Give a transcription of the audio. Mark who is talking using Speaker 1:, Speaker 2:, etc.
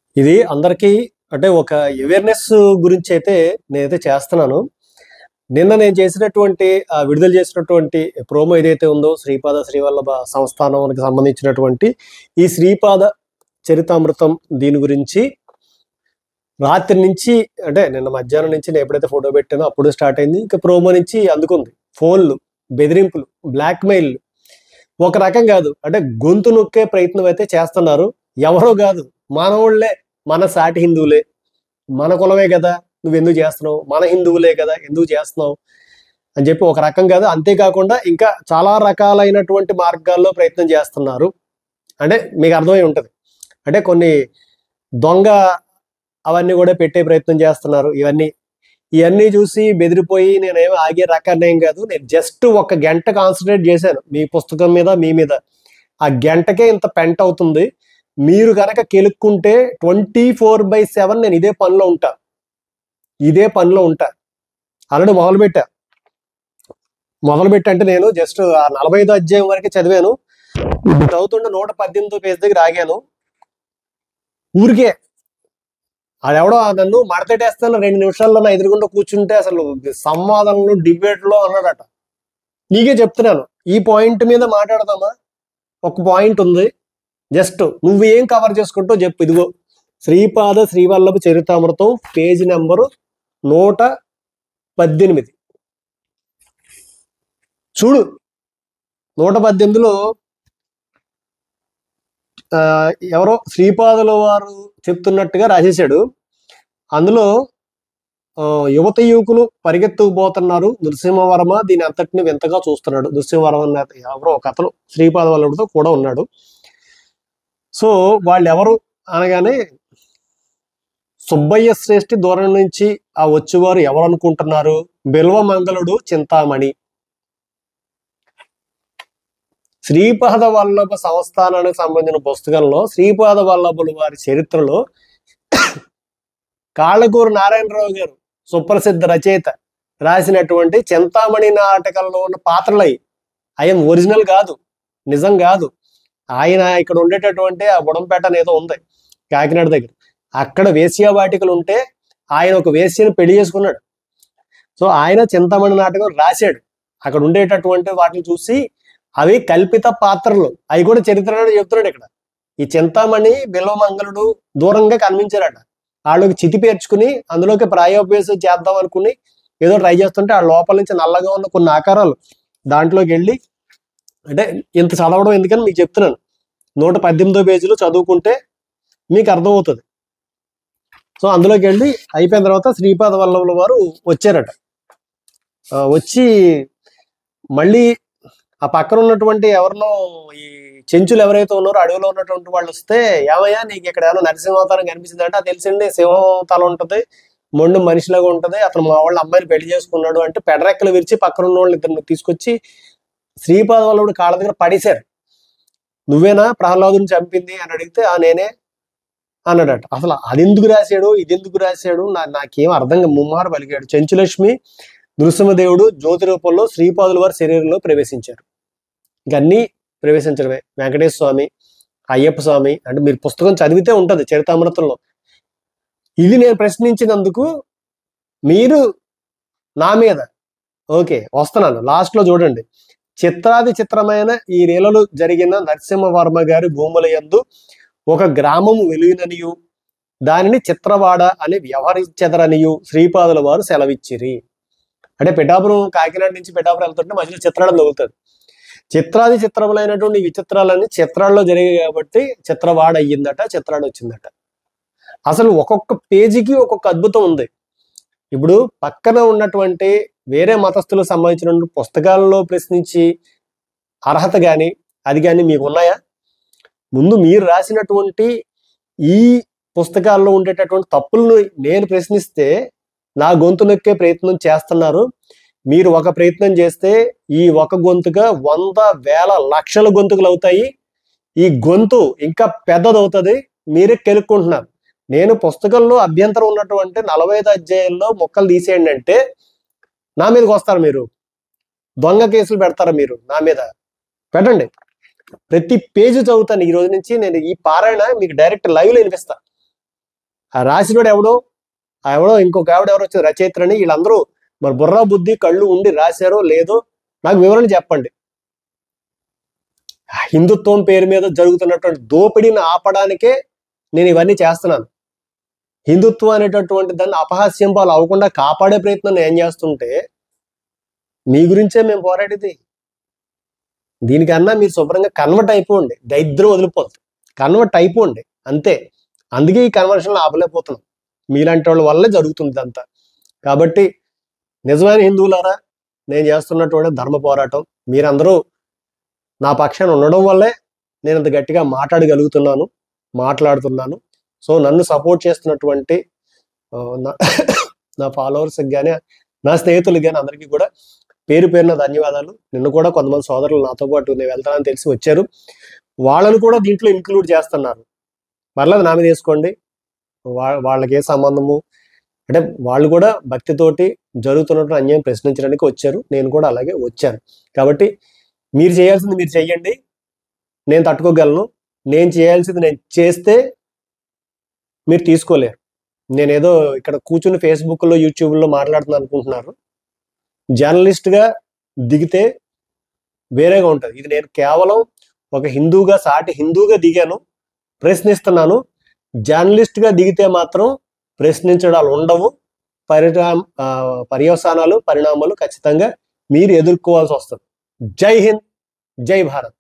Speaker 1: ఇది అందరికీ అంటే ఒక అవేర్నెస్ గురించి అయితే నేనైతే చేస్తున్నాను నిన్న నేను చేసినటువంటి ఆ, విడుదల చేసినటువంటి ప్రోమో ఏదైతే ఉందో శ్రీపాద శ్రీవల్లభ సంస్థానానికి సంబంధించినటువంటి ఈ శ్రీపాద చరితామృతం దీని గురించి రాత్రి నుంచి అంటే నిన్న మధ్యాహ్నం నుంచి నేను ఎప్పుడైతే ఫోటో పెట్టానో అప్పుడు స్టార్ట్ అయింది ఇంకా ప్రోమో నుంచి అందుకుంది ఫోన్లు బెదిరింపులు బ్లాక్మెయిల్ ఒక రకం కాదు అంటే గొంతు నొక్కే ప్రయత్నం అయితే చేస్తున్నారు ఎవరో కాదు మానవుళ్ళే మన సాటి హిందువులే మన కులమే కదా నువ్వు ఎందుకు చేస్తున్నావు మన హిందువులే కదా ఎందుకు చేస్తున్నావు అని చెప్పి ఒక రకం కాదు అంతేకాకుండా ఇంకా చాలా రకాలైనటువంటి మార్గాల్లో ప్రయత్నం చేస్తున్నారు అంటే మీకు అర్థమై ఉంటుంది అంటే కొన్ని దొంగ అవన్నీ కూడా పెట్టే ప్రయత్నం చేస్తున్నారు ఇవన్నీ ఇవన్నీ చూసి బెదిరిపోయి నేనేం ఆగే రకాన్ని ఏం కాదు నేను జస్ట్ ఒక గంట కాన్సన్ట్రేట్ చేశాను మీ పుస్తకం మీద మీ మీద ఆ గంటకే ఇంత పెంట్ అవుతుంది మీరు కనుక కెలుక్కుంటే ట్వంటీ ఫోర్ బై సెవెన్ నేను ఇదే పనిలో ఉంటా ఇదే పనిలో ఉంటా ఆల్రెడీ మొదలుపెట్టా మొదలుపెట్టి అంటే నేను జస్ట్ ఆ నలభై ఐదో అధ్యాయం వరకు చదివాను ఇప్పుడు చదువుతుంటే నూట పద్దెనిమిదో పేజ్ దగ్గర ఆగాను ఊరికే ఆడెవడో నన్ను మడతెట్టేస్తాను రెండు నిమిషాల్లో నా ఎదురుగుండా కూర్చుంటే అసలు సంవాదనలు డిబేట్లో అన్నాడట నీకే చెప్తున్నాను ఈ పాయింట్ మీద మాట్లాడదామా ఒక పాయింట్ ఉంది జస్ట్ నువ్వు ఏం కవర్ చేసుకుంటో చెప్పు ఇదిగో శ్రీపాద శ్రీవల్లభ చరితామృతం పేజీ నెంబరు నూట పద్దెనిమిది చూడు నూట పద్దెనిమిదిలో ఆ, ఎవరో శ్రీపాదుల వారు చెప్తున్నట్టుగా రాసేశాడు అందులో ఆ, యువత యువకులు పరిగెత్తుకుపోతున్నారు నృసింహవర్మ దీని అంతటిని వింతగా చూస్తున్నాడు నృసింహవర్మ అన్న ఎవరో ఒక అతను శ్రీపాద వల్లభుడితో కూడా ఉన్నాడు సో వాళ్ళు ఎవరు అనగానే సుబ్బయ్య శ్రేష్ఠి దూరం నుంచి ఆ వచ్చేవారు ఎవరు అనుకుంటున్నారు బిల్వమంగళుడు చింతామణి శ్రీపాద వల్లభ సంస్థానానికి సంబంధించిన పుస్తకంలో శ్రీపాద వల్లభుల వారి చరిత్రలో కాళ్ళకూరు నారాయణరావు గారు సుప్రసిద్ధ రచయిత రాసినటువంటి చింతామణి నాటకంలో ఉన్న పాత్రలై ఆయన ఒరిజినల్ కాదు నిజం కాదు ఆయన ఇక్కడ ఉండేటటువంటి ఆ బుడంపేట అనేది ఉంది కాకినాడ దగ్గర అక్కడ వేశ్యా వాటికలు ఉంటే ఆయన ఒక వేశ్యను పెళ్లి చేసుకున్నాడు సో ఆయన చింతామణి నాటకం రాశాడు అక్కడ ఉండేటటువంటి వాటిని చూసి అవి కల్పిత పాత్రలు అవి కూడా చరిత్రలో చెప్తున్నాడు ఇక్కడ ఈ చింతామణి బిల్వమంగళుడు దూరంగా కనిపించారట వాళ్ళకి చితి పేర్చుకుని అందులోకి ప్రాయోపేసం చేద్దాం అనుకుని ఏదో ట్రై చేస్తుంటే ఆ లోపల నుంచి నల్లగా ఉన్న కొన్ని ఆకారాలు దాంట్లోకి వెళ్ళి అంటే ఇంత చదవడం ఎందుకని మీకు చెప్తున్నాను నూట పద్దెనిమిదో పేజీలో చదువుకుంటే మీకు అర్థమవుతుంది సో అందులోకి వెళ్ళి అయిపోయిన తర్వాత శ్రీపాద వల్లభుల వారు వచ్చారట ఆ, వచ్చి మళ్ళీ ఆ పక్కన ఉన్నటువంటి ఎవరినో ఈ చెంచులు ఎవరైతే ఉన్నారో అడవిలో ఉన్నటువంటి వాళ్ళు వస్తే ఏమయ్యా నీకు ఇక్కడ ఏమైనా నరసింహావతారం కనిపించిందంటే అది తెలిసింది సింహం తల ఉంటది మొండు మనిషిలాగా ఉంటది అతను మా వాళ్ళ అమ్మాయిని పెళ్లి చేసుకున్నాడు అంటే పెడరెక్కలు విరిచి పక్కన ఉన్న వాళ్ళు ఇద్దరిని తీసుకొచ్చి శ్రీపాద వల్లభుడు కాళ్ళ దగ్గర పడేశారు నువ్వేనా ప్రహ్లాదుని చంపింది అని అడిగితే ఆ నేనే అన్నాడట అసలు అది ఎందుకు రాశాడు ఇది ఎందుకు రాశాడు నా నాకేం అర్థం కాదు. ముమ్మారు పలికాడు చెంచులక్ష్మి నృసింహదేవుడు జ్యోతి రూపంలో శ్రీపాదుల వారి శరీరంలో ప్రవేశించారు ఇంక అన్నీ ప్రవేశించడమే వెంకటేశ్వర స్వామి అయ్యప్ప స్వామి అంటే మీరు పుస్తకం చదివితే ఉంటది చరితామృతంలో ఇది నేను ప్రశ్నించినందుకు మీరు నా మీద ఓకే వస్తున్నాను లాస్ట్ లో చూడండి చిత్రాది చిత్రమైన ఈ లీలలు జరిగిన నరసింహవర్మ గారి భూముల యందు ఒక గ్రామము వెలుగుననియు దానిని చిత్రవాడ అని వ్యవహరించెదరనియు శ్రీపాదుల వారు సెలవిచ్చిరి అంటే పిఠాపురం కాకినాడ నుంచి పిఠాపురం వెళ్తుంటే మధ్యలో చిత్రాడం తగులుతుంది చిత్రాది చిత్రములైనటువంటి ఈ విచిత్రాలన్నీ చిత్రాల్లో జరిగాయి కాబట్టి చిత్రవాడ అయ్యిందట చిత్రాడు వచ్చిందట అసలు ఒక్కొక్క పేజీకి ఒక్కొక్క అద్భుతం ఉంది ఇప్పుడు పక్కన ఉన్నటువంటి వేరే మతస్థులకు సంబంధించిన పుస్తకాలలో ప్రశ్నించి అర్హత కానీ అది కానీ మీకు ఉన్నాయా ముందు మీరు రాసినటువంటి ఈ పుస్తకాల్లో ఉండేటటువంటి తప్పులను నేను ప్రశ్నిస్తే నా గొంతు నొక్కే ప్రయత్నం చేస్తున్నారు మీరు ఒక ప్రయత్నం చేస్తే ఈ ఒక గొంతుగా వంద వేల లక్షల గొంతుకులు అవుతాయి ఈ గొంతు ఇంకా పెద్దదవుతుంది మీరే కెలుక్కుంటున్నారు నేను పుస్తకంలో అభ్యంతరం ఉన్నటువంటి నలభై ఐదు అధ్యాయంలో మొక్కలు తీసేయండి అంటే నా మీదకి వస్తారు మీరు దొంగ కేసులు పెడతారా మీరు నా మీద పెట్టండి ప్రతి పేజీ చదువుతాను ఈ రోజు నుంచి నేను ఈ పారాయణ మీకు డైరెక్ట్ లైవ్ లో వినిపిస్తా ఆ రాసినోడు ఎవడో ఆ ఎవడో ఇంకొక ఆవిడ ఎవరో వచ్చి రచయిత్రని వీళ్ళందరూ మరి బుర్రా బుద్ధి కళ్ళు ఉండి రాశారో లేదో నాకు వివరణ చెప్పండి ఆ హిందుత్వం పేరు మీద జరుగుతున్నటువంటి దోపిడీని ఆపడానికే నేను ఇవన్నీ చేస్తున్నాను హిందుత్వం అనేటటువంటి దాన్ని అపహాస్యం పాలు అవ్వకుండా కాపాడే ప్రయత్నం నేను చేస్తుంటే మీ గురించే మేము పోరాడేది దీనికన్నా మీరు శుభ్రంగా కన్వర్ట్ అయిపోండి దరిద్రం వదిలిపోతుంది కన్వర్ట్ అయిపోండి అంతే అందుకే ఈ కన్వర్షన్లో ఆపలేకపోతున్నాం మీలాంటి వాళ్ళ వల్లే జరుగుతుంది ఇదంతా కాబట్టి నిజమైన హిందువులారా నేను చేస్తున్నటువంటి ధర్మ పోరాటం మీరందరూ నా పక్షాన ఉండడం వల్లే నేను ఇంత గట్టిగా మాట్లాడగలుగుతున్నాను మాట్లాడుతున్నాను సో నన్ను సపోర్ట్ చేస్తున్నటువంటి ఆ, నా నా ఫాలోవర్స్ కానీ నా స్నేహితులకు కానీ అందరికీ కూడా పేరు పేరున ధన్యవాదాలు నిన్న కూడా కొంతమంది సోదరులు నాతో పాటు నేను వెళ్తానని తెలిసి వచ్చారు వాళ్ళని కూడా దీంట్లో ఇంక్లూడ్ చేస్తున్నారు పర్లేదు నా మీద వేసుకోండి వా- వాళ్ళకి ఏ సంబంధము అంటే వాళ్ళు కూడా భక్తితోటి జరుగుతున్నటువంటి అన్యాయం ప్రశ్నించడానికి వచ్చారు నేను కూడా అలాగే వచ్చాను కాబట్టి మీరు చేయాల్సింది మీరు చెయ్యండి నేను తట్టుకోగలను నేను చేయాల్సింది నేను చేస్తే మీరు తీసుకోలేరు నేనేదో ఇక్కడ కూర్చుని ఫేస్బుక్లో యూట్యూబ్లో మాట్లాడుతున్నాను అనుకుంటున్నారు జర్నలిస్ట్గా దిగితే వేరేగా ఉంటుంది ఇది నేను కేవలం ఒక హిందూగా సాటి హిందూగా దిగాను ప్రశ్నిస్తున్నాను జర్నలిస్ట్గా దిగితే మాత్రం ప్రశ్నించడాలు ఉండవు పరిణామ ఆ, పర్యవసానాలు పరిణామాలు ఖచ్చితంగా మీరు ఎదుర్కోవాల్సి వస్తుంది జై హింద్ జై భారత్